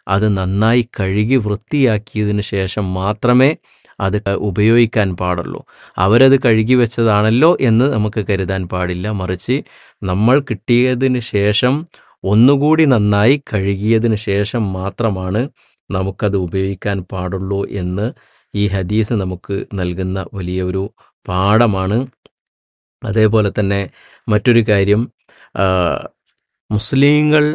അത് നന്നായി കഴുകി വൃത്തിയാക്കിയതിന് ശേഷം മാത്രമേ അത് ഉപയോഗിക്കാൻ പാടുള്ളൂ അവരത് കഴുകി വെച്ചതാണല്ലോ എന്ന് നമുക്ക് കരുതാൻ പാടില്ല മറിച്ച് നമ്മൾ കിട്ടിയതിന് ശേഷം ഒന്നുകൂടി നന്നായി കഴുകിയതിന് ശേഷം മാത്രമാണ് നമുക്കത് ഉപയോഗിക്കാൻ പാടുള്ളൂ എന്ന് ഈ ഹദീസ് നമുക്ക് നൽകുന്ന വലിയ ഒരു പാഠമാണ് അതേപോലെ തന്നെ മറ്റൊരു കാര്യം ആ, മുസ്ലിങ്ങൾ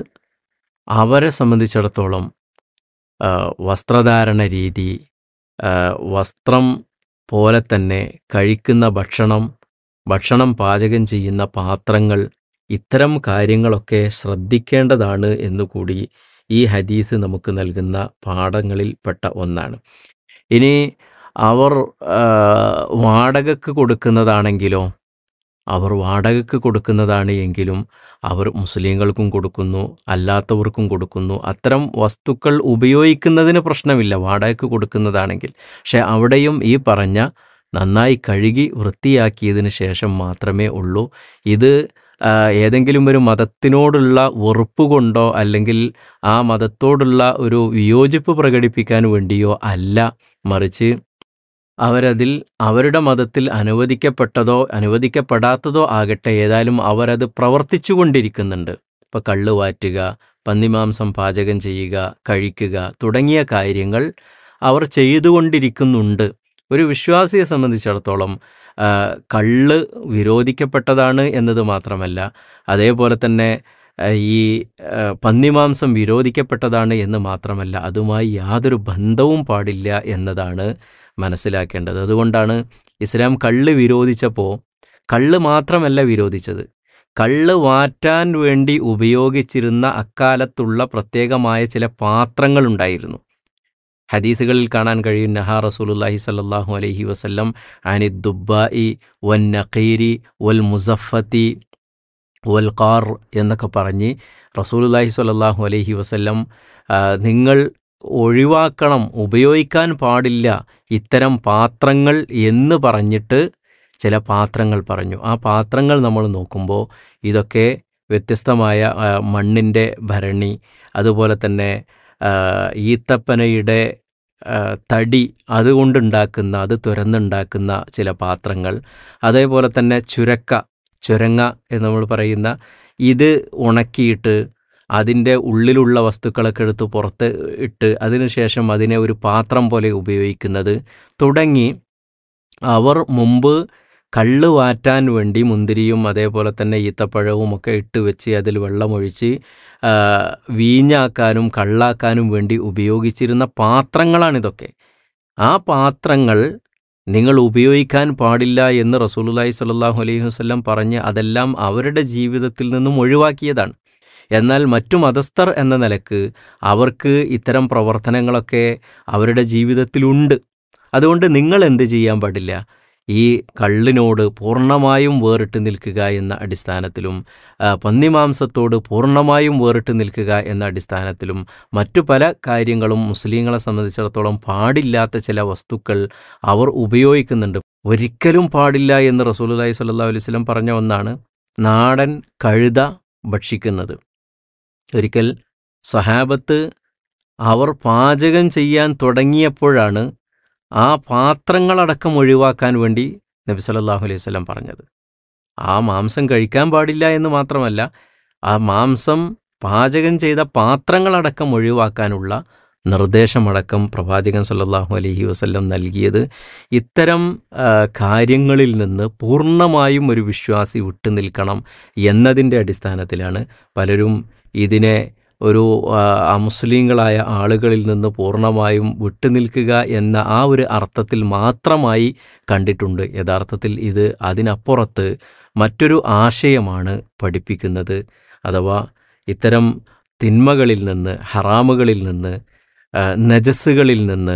അവരെ സംബന്ധിച്ചിടത്തോളം ആ, വസ്ത്രധാരണ രീതി ആ, വസ്ത്രം പോലെ തന്നെ കഴിക്കുന്ന ഭക്ഷണം ഭക്ഷണം പാചകം ചെയ്യുന്ന പാത്രങ്ങൾ ഇത്തരം കാര്യങ്ങളൊക്കെ ശ്രദ്ധിക്കേണ്ടതാണ് എന്നുകൂടി ഈ ഹദീസ് നമുക്ക് നൽകുന്ന പാഠങ്ങളിൽ പെട്ട ഒന്നാണ് ഇനി അവർ ആ, വാടകയ്ക്ക് കൊടുക്കുന്നതാണെങ്കിലോ അവർ വാടകയ്ക്ക് കൊടുക്കുന്നതാണ് എങ്കിലും അവർ മുസ്ലിങ്ങൾക്കും കൊടുക്കുന്നു അല്ലാത്തവർക്കും കൊടുക്കുന്നു അത്തരം വസ്തുക്കൾ ഉപയോഗിക്കുന്നതിന് പ്രശ്നമില്ല വാടകയ്ക്ക് കൊടുക്കുന്നതാണെങ്കിൽ പക്ഷെ അവിടെയും ഈ പറഞ്ഞ നന്നായി കഴുകി വൃത്തിയാക്കിയതിന് ശേഷം മാത്രമേ ഉള്ളൂ ഇത് ആ, ഏതെങ്കിലും ഒരു മതത്തിനോടുള്ള വെറുപ്പ് കൊണ്ടോ അല്ലെങ്കിൽ ആ മതത്തോടുള്ള ഒരു വിയോജിപ്പ് പ്രകടിപ്പിക്കാൻ വേണ്ടിയോ അല്ല മറിച്ച് അവരതിൽ അവരുടെ മതത്തിൽ അനുവദിക്കപ്പെട്ടതോ അനുവദിക്കപ്പെടാത്തതോ ആകട്ടെ ഏതായാലും അവരത് പ്രവർത്തിച്ചു കൊണ്ടിരിക്കുന്നുണ്ട് ഇപ്പം കള്ള് വാറ്റുക പന്നിമാംസം പാചകം ചെയ്യുക കഴിക്കുക തുടങ്ങിയ കാര്യങ്ങൾ അവർ ചെയ്തുകൊണ്ടിരിക്കുന്നുണ്ട് ഒരു വിശ്വാസിയെ സംബന്ധിച്ചിടത്തോളം ആ, കള്ള് വിരോധിക്കപ്പെട്ടതാണ് എന്നത് മാത്രമല്ല അതേപോലെ തന്നെ ആ, ഈ ആ, പന്നിമാംസം വിരോധിക്കപ്പെട്ടതാണ് എന്ന് മാത്രമല്ല അതുമായി യാതൊരു ബന്ധവും പാടില്ല എന്നതാണ് മനസ്സിലാക്കേണ്ടത് അതുകൊണ്ടാണ് ഇസ്ലാം കള്ള് വിരോധിച്ചപ്പോൾ കള്ള് മാത്രമല്ല വിരോധിച്ചത് കള്ള് വാറ്റാൻ വേണ്ടി ഉപയോഗിച്ചിരുന്ന അക്കാലത്തുള്ള പ്രത്യേകമായ ചില പാത്രങ്ങളുണ്ടായിരുന്നു ഹദീസുകളിൽ കാണാൻ കഴിയും നഹാ റസൂലുല്ലാഹി സല്ലല്ലാഹു അലൈഹി വസല്ലം അനി ദുബായി വൻ നഖീരി വൽ മുസഫത്തി വൽ ഖാർ എന്നൊക്കെ പറഞ്ഞ് റസൂലുല്ലാഹി സ്വല്ലല്ലാഹു അലൈഹി വസല്ലം ആ, നിങ്ങൾ ഒഴിവാക്കണം ഉപയോഗിക്കാൻ പാടില്ല ഇത്തരം പാത്രങ്ങൾ എന്ന് പറഞ്ഞിട്ട് ചില പാത്രങ്ങൾ പറഞ്ഞു ആ പാത്രങ്ങൾ നമ്മൾ നോക്കുമ്പോൾ ഇതൊക്കെ വ്യത്യസ്തമായ ആ, മണ്ണിൻ്റെ ഭരണി അതുപോലെ തന്നെ ആ, ഈത്തപ്പനയുടെ ആ, തടി അതുകൊണ്ടുണ്ടാക്കുന്ന അത് തുരന്നുണ്ടാക്കുന്ന ചില പാത്രങ്ങൾ അതേപോലെ തന്നെ ചുരക്ക ചുരങ്ങ എന്ന് നമ്മൾ പറയുന്ന ഇത് ഉണക്കിയിട്ട് അതിൻ്റെ ഉള്ളിലുള്ള വസ്തുക്കളൊക്കെ എടുത്ത് പുറത്ത് ഇട്ട് അതിനുശേഷം അതിനെ ഒരു പാത്രം പോലെ ഉപയോഗിക്കുന്നത് തുടങ്ങി അവർ മുമ്പ് കള്ള് വാറ്റാൻ വേണ്ടി മുന്തിരിയും അതേപോലെ തന്നെ ഈത്തപ്പഴവും ഒക്കെ ഇട്ട് വെച്ച് അതിൽ വെള്ളമൊഴിച്ച് ആ, വീഞ്ഞാക്കാനും കള്ളാക്കാനും വേണ്ടി ഉപയോഗിച്ചിരുന്ന പാത്രങ്ങളാണിതൊക്കെ ആ പാത്രങ്ങൾ നിങ്ങൾ ഉപയോഗിക്കാൻ പാടില്ല എന്ന് റസൂലുള്ളാഹി സ്വല്ലല്ലാഹു അലൈഹി വസല്ലം പറഞ്ഞ് അതെല്ലാം അവരുടെ ജീവിതത്തിൽ നിന്നും ഒഴിവാക്കിയതാണ് എന്നാൽ മറ്റു മതസ്ഥർ എന്ന നിലക്ക് അവർക്ക് ഇത്തരം പ്രവർത്തനങ്ങളൊക്കെ അവരുടെ ജീവിതത്തിലുണ്ട് അതുകൊണ്ട് നിങ്ങൾ എന്ത് ചെയ്യാൻ പാടില്ല ഈ കള്ളിനോട് പൂർണ്ണമായും വേറിട്ട് നിൽക്കുക എന്ന അടിസ്ഥാനത്തിലും ആ, പന്നിമാംസത്തോട് പൂർണ്ണമായും വേറിട്ട് നിൽക്കുക എന്ന അടിസ്ഥാനത്തിലും മറ്റു പല കാര്യങ്ങളും മുസ്ലിങ്ങളെ സംബന്ധിച്ചിടത്തോളം പാടില്ലാത്ത ചില വസ്തുക്കൾ അവർ ഉപയോഗിക്കുന്നുണ്ട് ഒരിക്കലും പാടില്ല എന്ന് റസൂലുള്ളാഹി സ്വല്ലല്ലാഹു അലൈഹി വസല്ലം പറഞ്ഞ ഒന്നാണ് നാടൻ കഴുത ഭക്ഷിക്കുന്നത് ഒരിക്കൽ സഹാബത്ത് അവർ പാചകം ചെയ്യാൻ തുടങ്ങിയപ്പോഴാണ് ആ പാത്രങ്ങളടക്കം ഒഴിവാക്കാൻ വേണ്ടി നബി സല്ലല്ലാഹു അലൈഹി വസല്ലം പറഞ്ഞത് ആ മാംസം കഴിക്കാൻ പാടില്ല എന്ന് മാത്രമല്ല ആ മാംസം പാചകം ചെയ്ത പാത്രങ്ങളടക്കം ഒഴിവാക്കാനുള്ള നിർദ്ദേശമടക്കം പ്രവാചകൻ സല്ലല്ലാഹു അലൈഹി വസല്ലം നൽകിയത് ഇത്തരം ആ, കാര്യങ്ങളിൽ നിന്ന് പൂർണ്ണമായും ഒരു വിശ്വാസി വിട്ടുനിൽക്കണം എന്നതിൻ്റെ അടിസ്ഥാനത്തിലാണ് പലരും ഇതിനെ ഒരു ആ, അമുസ്ലിങ്ങളായ ആളുകളിൽ നിന്ന് പൂർണ്ണമായും വിട്ടുനിൽക്കുക എന്ന ആ ഒരു അർത്ഥത്തിൽ മാത്രമായി കണ്ടിട്ടുണ്ട് യഥാർത്ഥത്തിൽ ഇത് അതിനപ്പുറത്ത് മറ്റൊരു ആശയമാണ് പഠിപ്പിക്കുന്നത് അഥവാ ഇത്തരം തിന്മകളിൽ നിന്ന് ഹറാമുകളിൽ നിന്ന് ആ, നജസ്സുകളിൽ നിന്ന്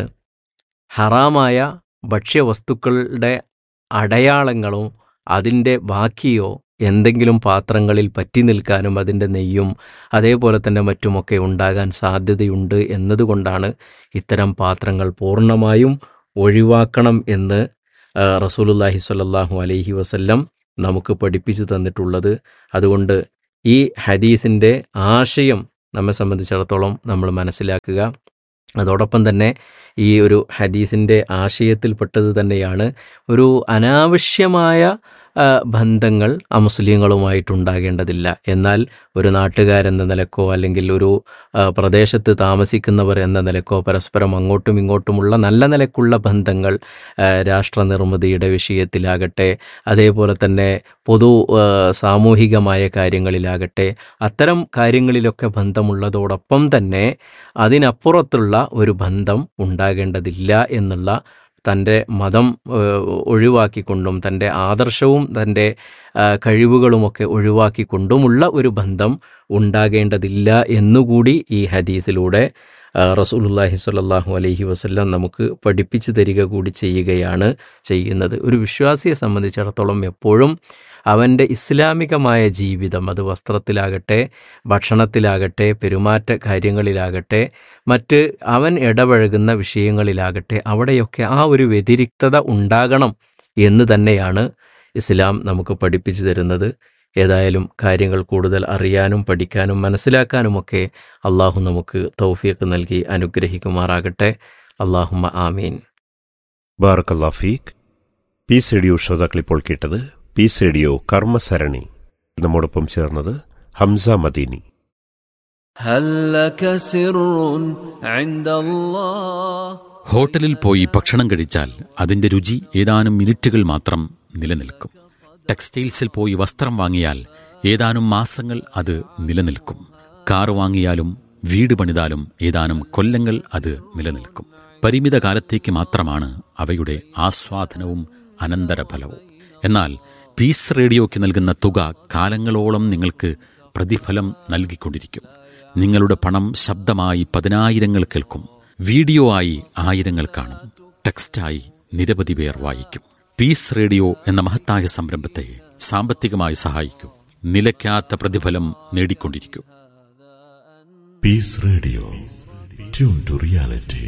ഹറാമായ ഭക്ഷ്യവസ്തുക്കളുടെ അടയാളങ്ങളും അതിൻ്റെ ബാക്കിയോ എന്തെങ്കിലും പാത്രങ്ങളിൽ പറ്റി നിൽക്കാനും അതിൻ്റെ നെയ്യും അതേപോലെ തന്നെ മറ്റുമൊക്കെ ഉണ്ടാകാൻ സാധ്യതയുണ്ട് എന്നതുകൊണ്ടാണ് ഇത്തരം പാത്രങ്ങൾ പൂർണ്ണമായും ഒഴിവാക്കണം എന്ന് ആ, റസൂലുള്ളാഹി സ്വല്ലല്ലാഹു അലൈഹി വസല്ലം നമുക്ക് പഠിപ്പിച്ചു തന്നിട്ടുള്ളത് അതുകൊണ്ട് ഈ ഹദീസിൻ്റെ ആശയം നമ്മെ സംബന്ധിച്ചിടത്തോളം നമ്മൾ മനസ്സിലാക്കുക അതോടൊപ്പം തന്നെ ഈ ഒരു ഹദീസിൻ്റെ ആശയത്തിൽപ്പെട്ടത് തന്നെയാണ് ഒരു അനാവശ്യമായ ആ, ബന്ധങ്ങൾ അമുസ്ലിങ്ങളുമായിട്ടുണ്ടാകേണ്ടതില്ല എന്നാൽ ഒരു നാട്ടുകാരെന്ന നിലക്കോ അല്ലെങ്കിൽ ഒരു ആ, പ്രദേശത്ത് താമസിക്കുന്നവർ എന്ന നിലക്കോ പരസ്പരം അങ്ങോട്ടും ഇങ്ങോട്ടുമുള്ള നല്ല നിലക്കുള്ള ബന്ധങ്ങൾ ആ, രാഷ്ട്ര നിർമ്മിതിയുടെ വിഷയത്തിലാകട്ടെ അതേപോലെ തന്നെ പൊതു ആ, സാമൂഹികമായ കാര്യങ്ങളിലാകട്ടെ അത്തരം കാര്യങ്ങളിലൊക്കെ ബന്ധമുള്ളതോടൊപ്പം തന്നെ അതിനപ്പുറത്തുള്ള ഒരു ബന്ധം ഉണ്ടാകേണ്ടതില്ല എന്നുള്ള തൻ്റെ മതം ഏഹ്, ഒഴിവാക്കിക്കൊണ്ടും തൻ്റെ ആദർശവും തൻ്റെ ആ, കഴിവുകളുമൊക്കെ ഒഴിവാക്കിക്കൊണ്ടുമുള്ള ഒരു ബന്ധം ഉണ്ടാകേണ്ടതില്ല എന്നുകൂടി ഈ ഹദീസിലൂടെ ആ, റസൂലുള്ളാഹി സ്വല്ലല്ലാഹു അലൈഹി വസല്ലം നമുക്ക് പഠിപ്പിച്ചു തരിക കൂടി ചെയ്യുകയാണ് ചെയ്യുന്നത് ഒരു വിശ്വാസിയെ സംബന്ധിച്ചിടത്തോളം എപ്പോഴും അവൻ്റെ ഇസ്ലാമികമായ ജീവിതം അത് വസ്ത്രത്തിലാകട്ടെ ഭക്ഷണത്തിലാകട്ടെ പെരുമാറ്റ കാര്യങ്ങളിലാകട്ടെ മറ്റ് അവൻ ഇടപഴകുന്ന വിഷയങ്ങളിലാകട്ടെ അവിടെയൊക്കെ ആ ഒരു വ്യതിരിക്തത ഉണ്ടാകണം എന്ന് തന്നെയാണ് ഇസ്ലാം നമുക്ക് പഠിപ്പിച്ചു തരുന്നത് ഏതായാലും കാര്യങ്ങൾ കൂടുതൽ അറിയാനും പഠിക്കാനും മനസ്സിലാക്കാനുമൊക്കെ അള്ളാഹു നമുക്ക് തൗഫീഖ് നൽകി അനുഗ്രഹിക്കുമാറാകട്ടെ അള്ളാഹുമ്മ ആമീൻ ബാറക്കല്ലാ ഫീഖ് പീസ് റേഡിയോ ശ്രോതാക്കൾ ഇപ്പോൾ കേട്ടത് പീസ് റേഡിയോ കർമ്മസരണി നമ്മോടൊപ്പം ചേർന്നത് ഹംസ മദീനി هل لك سر عند الله ഹോട്ടലിൽ പോയി ഭക്ഷണം കഴിച്ചാൽ അതിന്റെ രുചി ഏതാനും മിനിറ്റുകൾ മാത്രം നിലനിൽക്കും ടെക്സ്റ്റൈൽസിൽ പോയി വസ്ത്രം വാങ്ങിയാൽ ഏതാനും മാസങ്ങൾ അത് നിലനിൽക്കും കാർ വാങ്ങിയാലും വീട് പണിതാലും ഏതാനും കൊല്ലങ്ങൾ അത് നിലനിൽക്കും പരിമിത കാലത്തേക്ക് മാത്രമാണ് അവയുടെ ആസ്വാദനവും അനന്തരഫലവും എന്നാൽ പീസ് റേഡിയോയ്ക്ക് നൽകുന്ന തുക കാലങ്ങളോളം നിങ്ങൾക്ക് പ്രതിഫലം നൽകിക്കൊണ്ടിരിക്കും നിങ്ങളുടെ പണം ശബ്ദമായി പതിനായിരങ്ങൾ കേൾക്കും വീഡിയോ ആയി ആയിരങ്ങൾ കാണും ടെക്സ്റ്റായി നിരവധി പേർ വായിക്കും പീസ് റേഡിയോ എന്ന മഹത്തായ സംരംഭത്തെ സാമ്പത്തികമായി സഹായിക്കൂ നിലയ്ക്കാത്ത പ്രതിഫലം നേടിക്കൊണ്ടിരിക്കൂ Peace Radio. Tune to reality.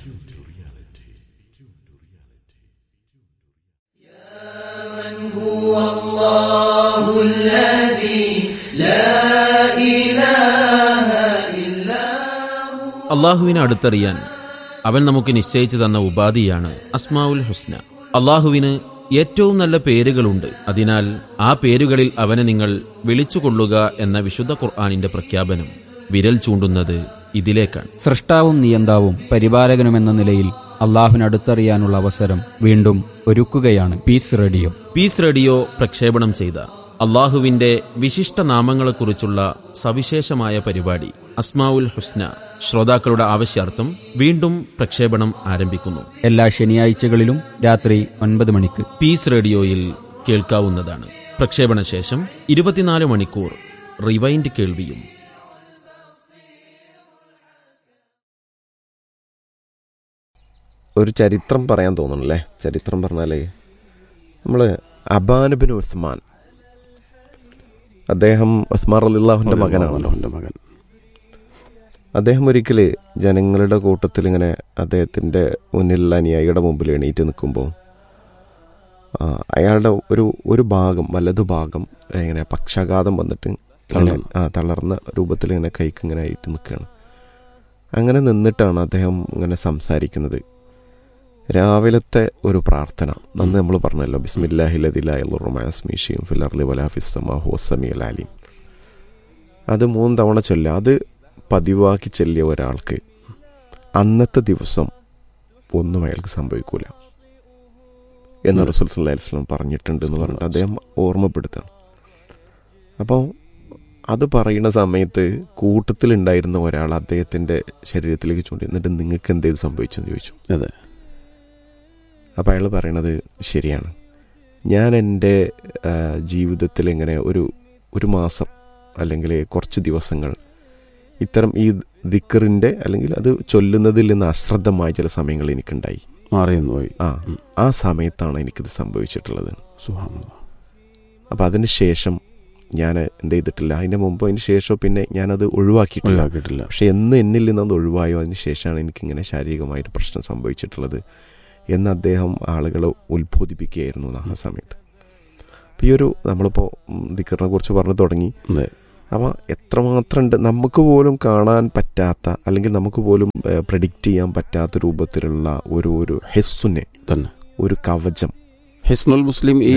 അള്ളാഹുവിനെ അടുത്തറിയാൻ അവൻ നമുക്ക് നിശ്ചയിച്ചു തന്ന ഉപാധിയാണ് അസ്മാവുൽ ഹുസ്ന അള്ളാഹുവിന് ഏറ്റവും നല്ല പേരുകളുണ്ട് അതിനാൽ ആ പേരുകളിൽ അവനെ നിങ്ങൾ വിളിച്ചുകൊള്ളുക എന്ന വിശുദ്ധ ഖുർആാനിന്റെ പ്രഖ്യാപനം വിരൽ ചൂണ്ടുന്നത് ഇതിലേക്കാണ് സൃഷ്ടാവും നിയന്താവും പരിപാലകനുമെന്ന നിലയിൽ അള്ളാഹുവിനടുത്തറിയാനുള്ള അവസരം വീണ്ടും ഒരുക്കുകയാണ് പീസ് റേഡിയോ പീസ് റേഡിയോ പ്രക്ഷേപണം ചെയ്ത അള്ളാഹുവിന്റെ വിശിഷ്ട നാമങ്ങളെക്കുറിച്ചുള്ള സവിശേഷമായ പരിപാടി അസ്മാവുൽ ഹുസ്ന ശ്രോതാക്കളുടെ ആവശ്യാർത്ഥം വീണ്ടും പ്രക്ഷേപണം ആരംഭിക്കുന്നു എല്ലാ ശനിയാഴ്ചകളിലും രാത്രി ഒൻപത് മണിക്ക് പീസ് റേഡിയോയിൽ കേൾക്കാവുന്നതാണ് പ്രക്ഷേപണ ശേഷം ഇരുപത്തിനാല് മണിക്കൂർ റിവൈൻഡ് കേൾവിയും ഒരു ചരിത്രം പറയാൻ തോന്നണല്ലേ ചരിത്രം പറഞ്ഞാലേ നമ്മൾ അബാനുബിൻ ഉസ്മാൻ അദ്ദേഹം ഉസ്മാൻ അലിള്ളാഹുൻ്റെ മകനാണല്ലോ മകൻ അദ്ദേഹം ഒരിക്കൽ ജനങ്ങളുടെ കൂട്ടത്തിൽ ഇങ്ങനെ അദ്ദേഹത്തിൻ്റെ മുന്നിലുള്ള അനുയായിയുടെ മുമ്പിൽ എണീറ്റ് നിൽക്കുമ്പോൾ ആ, അയാളുടെ ഒരു ഒരു ഭാഗം വലതു ഭാഗം ഇങ്ങനെ പക്ഷാഘാതം വന്നിട്ട് ഇങ്ങനെ, ആ തളർന്ന രൂപത്തിൽ ഇങ്ങനെ കൈക്ക് ഇങ്ങനെ ആയിട്ട് നിൽക്കുകയാണ് അങ്ങനെ നിന്നിട്ടാണ് അദ്ദേഹം ഇങ്ങനെ സംസാരിക്കുന്നത് രാവിലത്തെ ഒരു പ്രാർത്ഥന നന്ന് നമ്മൾ പറഞ്ഞല്ലോ ബിസ്മില്ലാഹിലദിലാസ്മീഷിയും ഫിലർലി വലാഫിസ്സമാഹു വസ്സമി അലാലിം അത് മൂന്ന് തവണ ചൊല്ലുക അത് പതിവാക്കി ചെല്ലിയ ഒരാൾക്ക് അന്നത്തെ ദിവസം ഒന്നും അയാൾക്ക് സംഭവിക്കൂല എന്ന് റസൂൽ സല്ലല്ലാഹു അലൈഹി വസല്ലം പറഞ്ഞിട്ടുണ്ട് എന്ന് പറഞ്ഞിട്ട് അദ്ദേഹം ഓർമ്മപ്പെടുത്താണ് അപ്പോൾ അത് പറയുന്ന സമയത്ത് കൂട്ടത്തിലുണ്ടായിരുന്ന ഒരാൾ അദ്ദേഹത്തിൻ്റെ ശരീരത്തിലേക്ക് ചൂണ്ടി എന്നിട്ട് നിങ്ങൾക്ക് എന്തേത് സംഭവിച്ചെന്ന് ചോദിച്ചു അതെ അപ്പോൾ അയാൾ പറയണത് ശരിയാണ് ഞാൻ എൻ്റെ ആ, ജീവിതത്തിൽ ഇങ്ങനെ ഒരു ഒരു മാസം അല്ലെങ്കിൽ കുറച്ച് ദിവസങ്ങൾ ഇത്തരം ഈ ദിക്കറിൻ്റെ അല്ലെങ്കിൽ അത് ചൊല്ലുന്നതിൽ നിന്ന് അശ്രദ്ധമായ ചില സമയങ്ങൾ എനിക്കുണ്ടായി മാറിയെന്ന് പോയി ആ ആ സമയത്താണ് എനിക്കിത് സംഭവിച്ചിട്ടുള്ളത് സുഹാനുള്ള അപ്പോൾ അതിന് ശേഷം ഞാൻ എന്ത് ചെയ്തിട്ടില്ല അതിൻ്റെ മുമ്പ് അതിന് ശേഷം പിന്നെ ഞാനത് ഒഴിവാക്കിയിട്ടില്ല ഒഴിവാക്കിയിട്ടില്ല പക്ഷെ എന്ന് എന്നിൽ നിന്ന് അത് ഒഴിവായോ അതിന് ശേഷമാണ് എനിക്കിങ്ങനെ ശാരീരികമായിട്ട് പ്രശ്നം സംഭവിച്ചിട്ടുള്ളത് എന്ന് അദ്ദേഹം ആളുകളെ ഉത്ബോധിപ്പിക്കുകയായിരുന്നു ആ സമയത്ത് അപ്പോൾ ഈ ഒരു നമ്മളിപ്പോൾ ദിക്കറിനെ കുറിച്ച് പറഞ്ഞു തുടങ്ങി അതെ അപ്പോൾ എത്രമാത്രം ഉണ്ട് നമുക്ക് പോലും കാണാൻ പറ്റാത്ത അല്ലെങ്കിൽ നമുക്ക് പോലും പ്രഡിക്റ്റ് ചെയ്യാൻ പറ്റാത്ത രൂപത്തിലുള്ള ഒരു ഒരു ഹെസ്സുനെ തന്നെ ഒരു കവചം ഹിസ്നുൽ മുസ്ലിം ഈ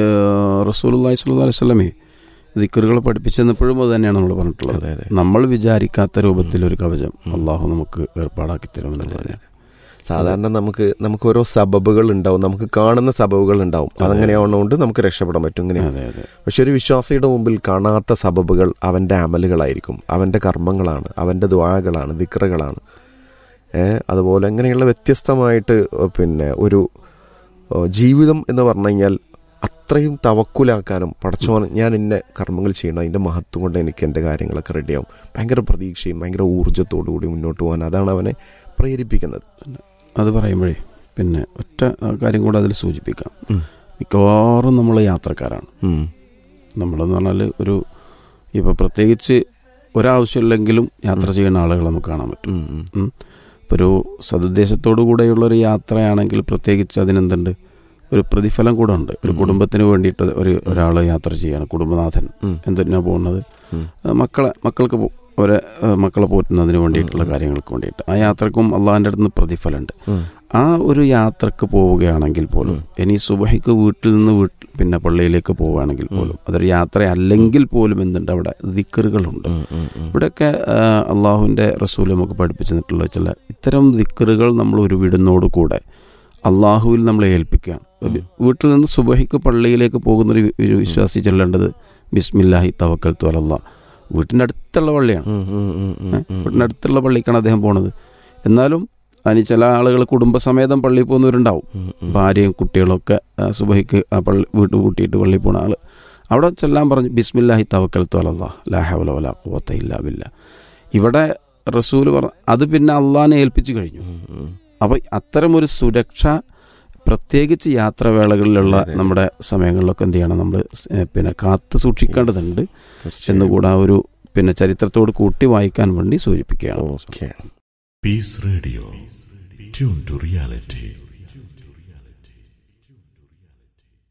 റസൂൽ അള്ളഹി സ്വല്ലി വസ്ലമേ ദിക്കറുകൾ പഠിപ്പിച്ചെന്നപ്പോഴും അത് തന്നെയാണ് നമ്മൾ പറഞ്ഞിട്ടുള്ളത് അതെ അതെ നമ്മൾ വിചാരിക്കാത്ത രൂപത്തിൽ ഒരു കവചം അള്ളാഹു നമുക്ക് ഏർപ്പാടാക്കി തരുമെന്നുള്ളത് സാധാരണ നമുക്ക് നമുക്ക് ഓരോ സബബുകൾ ഉണ്ടാവും നമുക്ക് കാണുന്ന സബബുകൾ ഉണ്ടാവും അതങ്ങനെയാവുന്നതുകൊണ്ട് നമുക്ക് രക്ഷപ്പെടാൻ പറ്റും ഇങ്ങനെ അതെ അതെ പക്ഷെ ഒരു വിശ്വാസിയുടെ മുമ്പിൽ കാണാത്ത സബബുകൾ അവൻ്റെ അമലുകളായിരിക്കും അവൻ്റെ കർമ്മങ്ങളാണ് അവൻ്റെ ദ്വാകളാണ് ദിക്റകളാണ് ഏഹ് അതുപോലെ അങ്ങനെയുള്ള വ്യത്യസ്തമായിട്ട് പിന്നെ ഒരു ഏഹ് ജീവിതം എന്ന് പറഞ്ഞു കഴിഞ്ഞാൽ അത്രയും തവക്കുലാക്കാനും പടച്ചോൻ ഞാൻ ഇന്ന കർമ്മങ്ങൾ ചെയ്യണം അതിൻ്റെ മഹത്വം കൊണ്ട് എനിക്ക് എൻ്റെ കാര്യങ്ങളൊക്കെ റെഡിയാവും ഭയങ്കര പ്രതീക്ഷയും ഭയങ്കര ഊർജ്ജത്തോടു കൂടി മുന്നോട്ട് പോകാൻ അതാണ് അവനെ പ്രേരിപ്പിക്കുന്നത് അത് പറയുമ്പോഴേ പിന്നെ ഒറ്റ കാര്യം കൂടെ അതിൽ സൂചിപ്പിക്കാം ഉം. മിക്കവാറും നമ്മൾ യാത്രക്കാരാണ് ഉം. നമ്മളെന്ന് പറഞ്ഞാൽ ഒരു ഇപ്പോൾ പ്രത്യേകിച്ച് ഒരാവശ്യമില്ലെങ്കിലും യാത്ര ചെയ്യുന്ന ആളുകൾ നമുക്ക് കാണാൻ പറ്റും ഉം, ഉം. ഇപ്പോൾ ഒരു സതുദ്ദേശത്തോടു കൂടെയുള്ള ഒരു യാത്രയാണെങ്കിൽ പ്രത്യേകിച്ച് അതിനെന്തുണ്ട് ഒരു പ്രതിഫലം കൂടെ ഉണ്ട് ഒരു ഉം. കുടുംബത്തിന് വേണ്ടിയിട്ട് ഒരു ഒരാൾ യാത്ര ചെയ്യാണ് കുടുംബനാഥൻ ഉം. എന്തിനാ പോകുന്നത് ഉം. ആ, മക്കളെ മക്കൾക്ക് പോ- അവരെ ആ, മക്കളെ പോറ്റുന്നതിന് വേണ്ടിയിട്ടുള്ള കാര്യങ്ങൾക്ക് വേണ്ടിയിട്ട് ആ യാത്രക്കും അള്ളാഹിൻ്റെ അടുത്ത് നിന്ന് പ്രതിഫലമുണ്ട് ഉം. ആ ഒരു യാത്രക്ക് പോവുകയാണെങ്കിൽ പോലും ഇനി സുബഹിക്ക് വീട്ടിൽ നിന്ന് വീട്ടിൽ പിന്നെ പള്ളിയിലേക്ക് പോവുകയാണെങ്കിൽ പോലും അതൊരു യാത്ര അല്ലെങ്കിൽ പോലും എന്തുണ്ട് അവിടെ ദിക്കറുകളുണ്ട് ഉം, ഉം, ഉം. ഇവിടെയൊക്കെ അള്ളാഹുവിൻ്റെ റസൂൽ നമുക്ക് പഠിപ്പിച്ചു തന്നിട്ടുള്ള ചില ഇത്തരം ദിക്കറുകൾ നമ്മൾ ഒരു വീടിനോട് കൂടെ അള്ളാഹുവിൽ നമ്മളെ ഏൽപ്പിക്കുകയാണ് വീട്ടിൽ നിന്ന് സുബഹിക്ക് പള്ളിയിലേക്ക് പോകുന്ന ഒരു വി- ഒരു വിശ്വാസി ചൊല്ലേണ്ടത് ബിസ്മില്ലാഹി തവക്കൽ തുവലല്ല വീട്ടിൻ്റെ അടുത്തുള്ള പള്ളിയാണ് ഉം, ഉം, ഉം, ഉം, ഏ? ഉം. വീട്ടിൻ്റെ അടുത്തുള്ള പള്ളിക്കാണ് അദ്ദേഹം പോണത് എന്നാലും അതിന് ചില ആളുകൾ കുടുംബസമേതം പള്ളിയിൽ പോകുന്നവരുണ്ടാവും ഉം, ഉം. ഭാര്യയും കുട്ടികളൊക്കെ ആ, സുബഹിക്ക് ആ പള്ളി വീട്ട് കൂട്ടിയിട്ട് പള്ളിയിൽ പോണ ആള് അവിടെ ചെല്ലാൻ പറഞ്ഞു ബിസ്മില്ലാഹി തവക്കൽ തുവലല്ല ലാഹവല വല കൂവത്ത ഇല്ല ബില്ല ഇവിടെ റസൂല് പറ അത് പിന്നെ അള്ളാഹിനെ ഏൽപ്പിച്ചു കഴിഞ്ഞു ഉം, ഉം. അപ്പോൾ അത്തരമൊരു സുരക്ഷ പ്രത്യേകിച്ച് യാത്രാവേളകളിലുള്ള നമ്മുടെ സമയങ്ങളിലൊക്കെ എന്ത് ചെയ്യണം നമ്മൾ പിന്നെ കാത്തു സൂക്ഷിക്കേണ്ടതുണ്ട് തീർച്ചയായും. എന്നുകൂടെ ആ ഒരു പിന്നെ ചരിത്രത്തോട് കൂട്ടി വായിക്കാൻ വേണ്ടി സൂചിപ്പിക്കുകയാണ് okay Peace Radio. Tune to reality.